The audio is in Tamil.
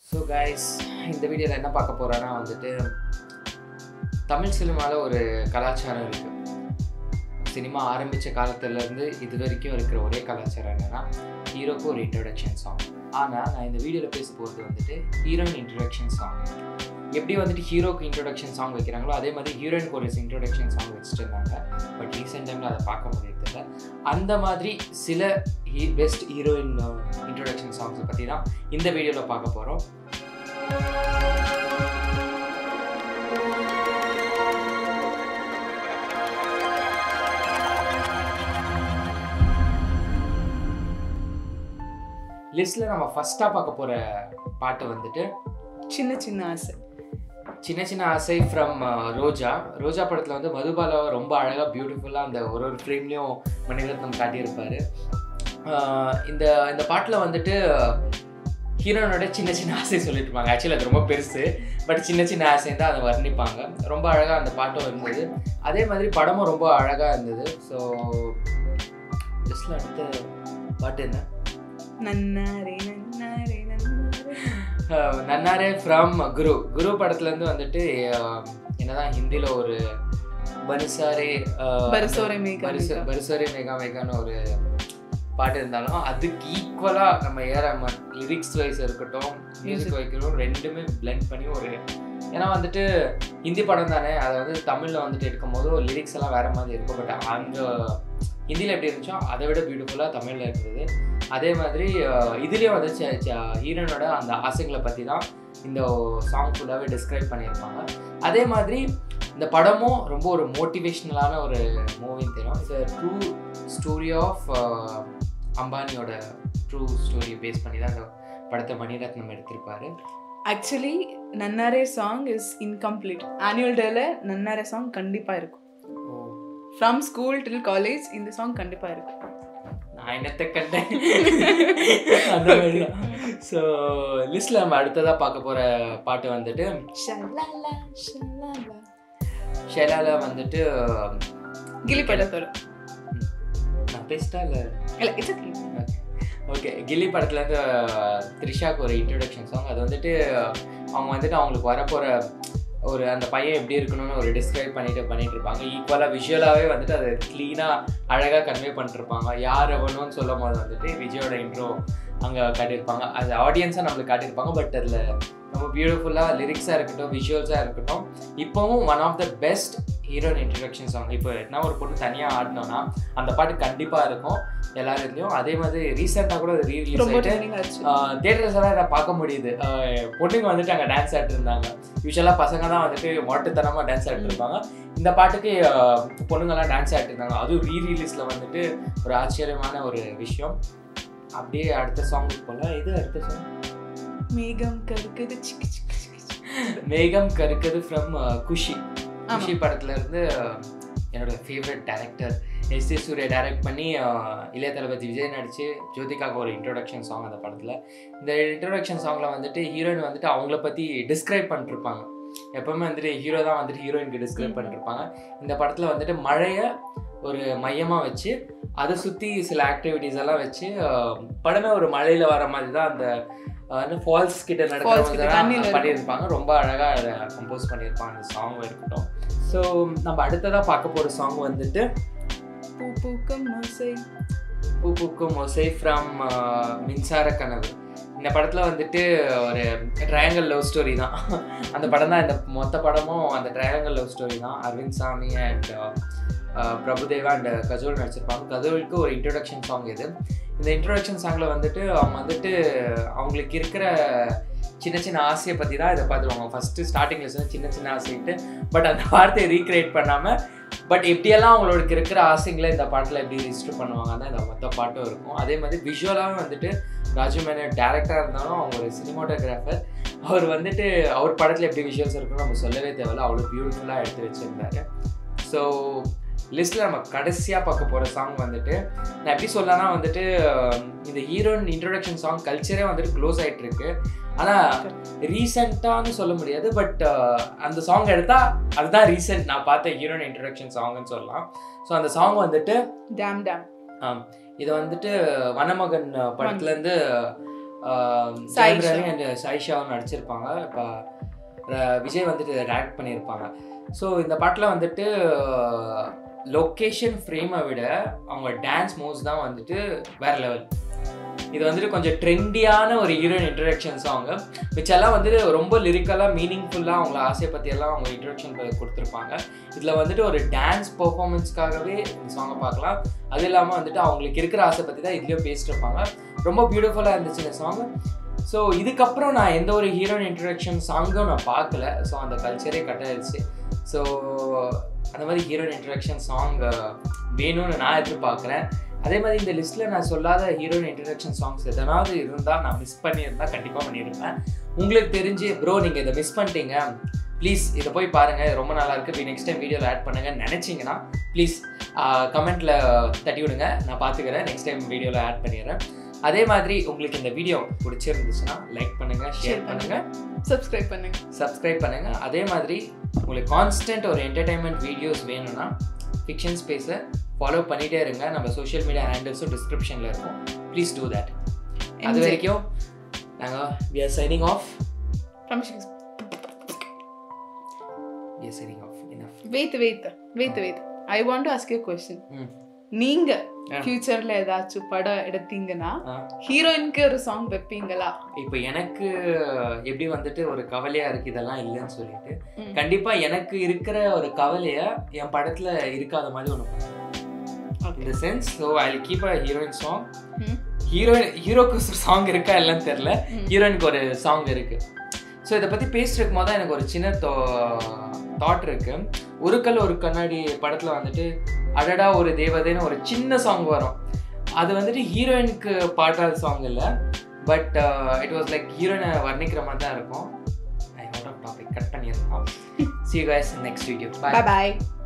ஸோ கைஸ் இந்த வீடியோவில் என்ன பார்க்க போகிறோன்னா வந்துட்டு தமிழ் சினிமாவில் ஒரு கலாச்சாரம் இருக்குது சினிமா ஆரம்பித்த காலத்துலேருந்து இது வரைக்கும் இருக்கிற ஒரே கலாச்சாரம் என்னென்னா ஹீரோக்கு ஒரு இன்ட்ரொடக்ஷன் சாங் ஆனால் நான் இந்த வீடியோவில் பேச போகிறது வந்துட்டு ஹீரோயின் இன்ட்ரொடக்ஷன் சாங் எப்படி வந்துட்டு ஹீரோக்கு இன்ட்ரொடக்ஷன் சாங் வைக்கிறாங்களோ அதே மாதிரி ஹீரோயினுக்கு ஒரு இன்ட்ரொடக்ஷன் சாங் வச்சுட்டு இருந்தாங்க பட் ரீசெண்ட் டைமில் அதை பார்க்க முடியறதில்ல அந்த மாதிரி சில ஹீ பெஸ்ட் ஹீரோயின் இன்ட்ரொடக்ஷன் சாங்ஸை பற்றி தான் இந்த வீடியோவில் பார்க்க போகிறோம் லிஸ்ட்டில் நம்ம ஃபஸ்ட்டாக பார்க்க போகிற பாட்டு வந்துட்டு சின்ன சின்ன ஆசை சின்ன சின்ன ஆசை ஃப்ரம் ரோஜா ரோஜா படத்தில் வந்து மதுபாலாவை ரொம்ப அழகாக பியூட்டிஃபுல்லாக அந்த ஒரு ஒரு ஃப்ரேம்லேயும் மணிரத்னம் காட்டியிருப்பார் ஆஹ் இந்த இந்த பாட்டில் வந்துட்டு ஹீரோனோட சின்ன சின்ன ஆசை சொல்லிட்டு இருப்பாங்க ஆக்சுவலி அது ரொம்ப பெருசு பட் சின்ன சின்ன ஆசை தான் அதை வர்ணிப்பாங்க ரொம்ப அழகாக அந்த பாட்டும் இருந்தது அதே மாதிரி படமும் ரொம்ப அழகாக இருந்தது ஸோ லிஸ்ட்டில் அடுத்த பாட்டு என்ன நன்னாரே நன்னாரே நன்னாரே அஹ் நன்னாரே ஃப்ரம் குரு குரு படத்துலேருந்து வந்துட்டு அஹ், என்னதான் ஹிந்தியில் ஒரு பரிசாரே அஹ், பரிசோரே மேகா பரிசு- மேகா. பரிசோரே மேகா மேகான்னு ஒரு பாட்டு இருந்தாலும் அதுக்கு ஈக்குவலாக நம்ம ஏறாம லிரிக்ஸ் வைஸ் இருக்கட்டும் மியூசிக் வைக்கிறோம் ரெண்டுமே blend பண்ணி ஒரு ஏன்னா வந்துட்டு ஹிந்தி படம் தானே அதை வந்து தமிழில் வந்துட்டு எடுக்கும் போது லிரிக்ஸ் எல்லாம் வேற மாதிரி இருக்கும் பட் அந்த ஹிந்தியில் எப்படி இருந்துச்சோ அதை விட பியூட்டிஃபுல்லாக தமிழில் இருந்தது அதே மாதிரி அஹ், இதுலயும் வந்து ஹீரோனோட அந்த ஆசைகளை பற்றி தான் இந்த சாங் ஃபுல்லாகவே டிஸ்கிரைப் பண்ணியிருப்பாங்க அதே மாதிரி இந்த படமும் ரொம்ப ஒரு மோட்டிவேஷ்னலான ஒரு மூவின்னு தெரியும் இட்ஸ் ட்ரூ ஸ்டோரி ஆஃப் அம்பானியோட ட்ரூ ஸ்டோரி பேஸ் பண்ணி தான் இந்த படத்தை மணிரத்னம் எடுத்திருப்பாரு actually Nannare song is incomplete annual டேல நன்னாரே சாங் கண்டிப்பா இருக்கும் ஃப்ரம் ஸ்கூல் டில் காலேஜ் இந்த சாங் கண்டிப்பா இருக்கும் நான் என்னத்தை கண்டேன் அந்த மாதிரி ஸோ லிஸ்ட்டில் நம்ம அடுத்ததாக பார்க்க போகிற பாட்டு வந்துட்டு ஷலலா, ஷலலா. ஷெலால வந்துட்டு கிலி படத்தோட நான் பேசிட்டா இல்லை இல்ல இட்ஸ் ஓகே ஓகே கில்லி படத்துலேருந்து த்ரிஷாக்கு ஒரு இன்ட்ரடக்ஷன் சாங் அது வந்துட்டு அவங்க வந்துட்டு அவங்களுக்கு வரப்போகிற ஒரு அந்த பையன் எப்படி இருக்கணும்னு ஒரு டிஸ்கிரைப் பண்ணிட்டு பண்ணிட்டு இருப்பாங்க ஈக்குவலாக விஷுவலாகவே வந்துட்டு அதை க்ளீனாக அழகாக கன்வே பண்ணிருப்பாங்க யார் எவனும்னு சொல்லும் போது வந்துட்டு விஜயோட இன்ட்ரோ அங்கே காட்டியிருப்பாங்க அது ஆடியன்ஸாக நம்மளுக்கு காட்டியிருப்பாங்க பட் அதில் ரொம்ப பியூட்டிஃபுல்லாக லிரிக்ஸாக இருக்கட்டும் விஷுவல்ஸாக இருக்கட்டும் இப்போவும் one of the best heroine introduction song இப்போ என்ன ஒரு பொண்ணு தனியாக ஆடினோன்னா அந்த பாட்டு கண்டிப்பாக இருக்கும் எல்லாரும் இருந்தையும் அதே மாதிரி ரீசெண்டாக கூட ரீ ரிலீஸ் ரொம்ப ஆகிட்டு ட்ரெண்டிங் ஆச்சு தேட்டர்ஸ் எல்லாம் இதை பார்க்க முடியுது ஆஹ் பொண்ணுங்க வந்துட்டு அங்கே டான்ஸ் ஆடிட்டு இருந்தாங்க யூஸ்வலாக பசங்க தான் வந்துட்டு மொட்டைத்தனமாக டான்ஸ் ஆடிட்டு இருப்பாங்க இந்த பாட்டுக்கு ஆஹ் பொண்ணுங்கெல்லாம் டான்ஸ் ஆடிட்டு இருந்தாங்க அதுவும் ரீ ரிலீஸில் வந்துட்டு ஒரு ஆச்சரியமான ஒரு விஷயம் அப்படியே அடுத்த சாங் போல இது அடுத்த சாங் மேகம் கருக்குது சிக்கு சிக்கு சிக்கு சிக்கு. மேகம் கருக்குது ஃப்ரம் குஷி ஆமா. குஷி படத்துல இருந்து அஹ், என்னோட favourite director S A Surya direct பண்ணி அஹ், இளைய தளபதி விஜய் நடிச்சு ஜோதிகாவுக்கு ஒரு இன்ட்ரோடக்ஷன் சாங் அந்த படத்தில் இந்த இன்ட்ரோடக்ஷன் சாங்கில் வந்துட்டு ஹீரோயின் வந்துட்டு அவங்கள பற்றி டிஸ்கிரைப் பண்ணிருப்பாங்க எப்பவுமே வந்துட்டு ஹீரோ தான் வந்துட்டு ஹீரோயினுக்கு டிஸ்கிரைப் பண்ணிருப்பாங்க இந்த படத்தில் வந்துட்டு மழையை ஒரு மையமாக வச்சு அதை சுற்றி சில ஆக்டிவிட்டீஸ் எல்லாம் வச்சு அஹ், படமே ஒரு மழையில் வர மாதிரி தான் அந்த ஃபால்ஸ் கிட்ட Falls கிட்ட நடக்கிற தண்ணியில இருக்கும். பண்ணியிருப்பாங்க ரொம்ப அழகாக அதை கம்போஸ் பண்ணியிருப்பாங்க அந்த சாங் இருக்கட்டும் ஸோ நம்ம அடுத்ததாக பார்க்க போகிற சாங் வந்துட்டு பூ பூக்கும் ஓசை பூ பூக்கும் ஒசை ஃப்ரம் மின்சார கனவு இந்த படத்தில் வந்துட்டு ஒரு ட்ரையாங்கல் லவ் ஸ்டோரி தான் அந்த படம் தான் இந்த மொத்த படமும் அந்த ட்ரையாங்கல் லவ் ஸ்டோரி தான் அரவிந்த் சாமி அண்ட் பிரபுதேவா அண்ட் கஜோல் நடிச்சிருப்பாங்க கஜோலுக்கு ஒரு இன்ட்ரொடக்ஷன் சாங் இது இந்த இன்ட்ரொடக்ஷன் சாங்கில் வந்துட்டு அவங்க வந்துட்டு அவங்களுக்கு இருக்கிற சின்ன சின்ன ஆசையை பற்றி தான் இதை பார்த்துருவாங்க ஃபஸ்ட்டு ஸ்டார்டிங்கில் சொன்ன சின்ன சின்ன ஆசைட்டு பட் அந்த வார்த்தையை ரீக்ரியேட் பண்ணாமல் பட் எப்படியெல்லாம் அவங்களுக்கு இருக்கிற ஆசைங்களை இந்த பாட்டில் எப்படி ரிஜிஸ்டர் பண்ணுவாங்கன்னா இந்த மொத்த பாட்டும் இருக்கும் அதே மாதிரி விஷுவலாகவும் வந்துட்டு ராஜு மேனன் டேரக்டராக இருந்தாலும் அவங்க ஒரு சினிமாட்டோகிராஃபர் அவர் வந்துட்டு அவர் படத்தில் எப்படி விஷுவல்ஸ் இருக்குன்னு நம்ம சொல்லவே தேவையில்ல அவ்வளோ பியூட்டிஃபுல்லாக எடுத்து வச்சுருந்தாரு ஸோ லிஸ்ட்டில் நம்ம கடைசியாக பார்க்க போகிற சாங் வந்துட்டு நான் எப்படி சொல்லலாம்னா வந்துட்டு அஹ், இந்த ஹீரோயின் இன்ட்ரொடக்ஷன் சாங் கல்ச்சரே வந்துட்டு க்ளோஸ் ஆகிட்டு இருக்கு ஆனால் ரீசெண்டான்னு சொல்ல முடியாது பட் அந்த சாங் எடுத்தால் அதுதான் ரீசெண்ட் நான் பார்த்த ஹீரோயின் இன்ட்ரடக்ஷன் சாங்னு சொல்லலாம் ஸோ அந்த சாங் வந்துட்டு டேம் டேம் ஆம், இது வந்துட்டு வனமகன் படத்துலேருந்து சாயிஷா. ஜெயம் ரவி அண்ட் சாயிஷாவும் நடிச்சிருப்பாங்க இப்போ விஜய் வந்துட்டு இதை டேரக்ட் பண்ணியிருப்பாங்க ஸோ இந்த பாட்டில் வந்துட்டு லொக்கேஷன் ஃப்ரேமை விட அவங்க டான்ஸ் மூவ்ஸ் தான் வந்துட்டு வேற லெவல் இது வந்துட்டு கொஞ்சம் ட்ரெண்டியான ஒரு ஹீரோயின் இன்ட்ரடக்ஷன் சாங்கு மிச்செல்லாம் வந்துட்டு ரொம்ப லிரிக்கலாக மீனிங்ஃபுல்லாக அவங்கள ஆசையை பற்றியெல்லாம் அவங்க இன்ட்ரடக்ஷன் கொடுத்துருப்பாங்க இதில் வந்துட்டு ஒரு டான்ஸ் பர்ஃபார்மன்ஸ்க்காகவே இந்த சாங்கை பார்க்கலாம் அது இல்லாமல் வந்துட்டு அவங்களுக்கு இருக்கிற ஆசை பற்றி தான் இதுலேயும் பேசிட்டு இருப்பாங்க ரொம்ப பியூட்டிஃபுல்லாக இருந்துச்சு இந்த சாங் ஸோ இதுக்கப்புறம் நான் எந்த ஒரு ஹீரோயின் இன்ட்ரடக்ஷன் சாங்கும் நான் பார்க்கல ஸோ அந்த கல்ச்சரே கட் ஆயிடுச்சு ஸோ அந்த மாதிரி ஹீரோயின் இன்ட்ரடக்ஷன் சாங் வேணும்னு நான் எதிர்பார்க்குறேன் அதே மாதிரி இந்த லிஸ்ட்டில் நான் சொல்லாத ஹீரோயின் இன்ட்ரடக்ஷன் சாங்ஸ் எதனாவது இருந்தால் நான் மிஸ் பண்ணியிருந்தா கண்டிப்பாக பண்ணியிருப்பேன் உங்களுக்கு தெரிஞ்சு ப்ரோ நீங்கள் இதை மிஸ் பண்ணிட்டீங்க ப்ளீஸ் இதை போய் பாருங்கள் இது ரொம்ப நல்லா இருக்குது நெக்ஸ்ட் டைம் வீடியோவில் ஆட் பண்ணுங்கன்னு நினச்சிங்கன்னா ப்ளீஸ் கமெண்ட்டில் தட்டி விடுங்க நான் பார்த்துக்கிறேன் நெக்ஸ்ட் டைம் வீடியோவில் ஆட் பண்ணிடுறேன் அதே மாதிரி உங்களுக்கு இந்த வீடியோ பிடிச்சிருந்துச்சுன்னா லைக் பண்ணுங்கள் ஷேர் Share பண்ணுங்க. பண்ணுங்கள் சப்ஸ்கிரைப் பண்ணுங்க சப்ஸ்கிரைப் பண்ணுங்கள் அதே மாதிரி உங்களுக்கு கான்ஸ்டன்ட் ஒரு என்டர்டைன்மெண்ட் வீடியோஸ் வேணும்னா ஃபிக்ஷன் ஸ்பேஸை ஃபாலோ பண்ணிகிட்டே இருங்க நம்ம சோஷியல் மீடியா ஹேண்டில்ஸும் டிஸ்கிரிப்ஷனில் இருக்கும் ப்ளீஸ் டூ தட் அது MJ. வரைக்கும் நாங்கள் we are signing off From Shakespeare. We are signing off enough Wait, wait, wait, wait. I want to ask you a question. ம் நீங்க ஆ. ஃபியூச்சர்ல ஏதாச்சும் படம் எடுத்தீங்கன்னா ஆ ஹீரோயினுக்கு ஒரு சாங் வைப்பீங்களா இப்போ எனக்கு எப்படி வந்துட்டு ஒரு கவலையா இருக்கு இதெல்லாம் இல்லைன்னு சொல்லிட்டு ம். கண்டிப்பா எனக்கு இருக்கிற ஒரு கவலைய என் படத்துல இருக்காத மாதிரி ஒன்று Okay. இந்த sense so I keep a heroine song hmm. Heroine ஹீரோக்கு சாங் இருக்கா இல்லைன்னு தெரில ம். ஹீரோயினுக்கு ஒரு சாங் இருக்கு ஸோ இதை பற்றி பேசிட்டு இருக்கும்போது தான் எனக்கு ஒரு சின்ன தாட் இருக்கு ஒரு கல் ஒரு கண்ணாடி படத்தில் வந்துட்டு அடடா ஒரு தேவதைன்னு ஒரு சின்ன சாங் வரும் அது வந்துட்டு ஹீரோயினுக்கு பாட்டாத சாங் இல்லை பட் இட் வாஸ் லைக் ஹீரோயினை வர்ணிக்கிற மாதிரி தான் இருக்கும் I out of topic cut பண்ணியிருக்கோம் see guys next video Bye bye.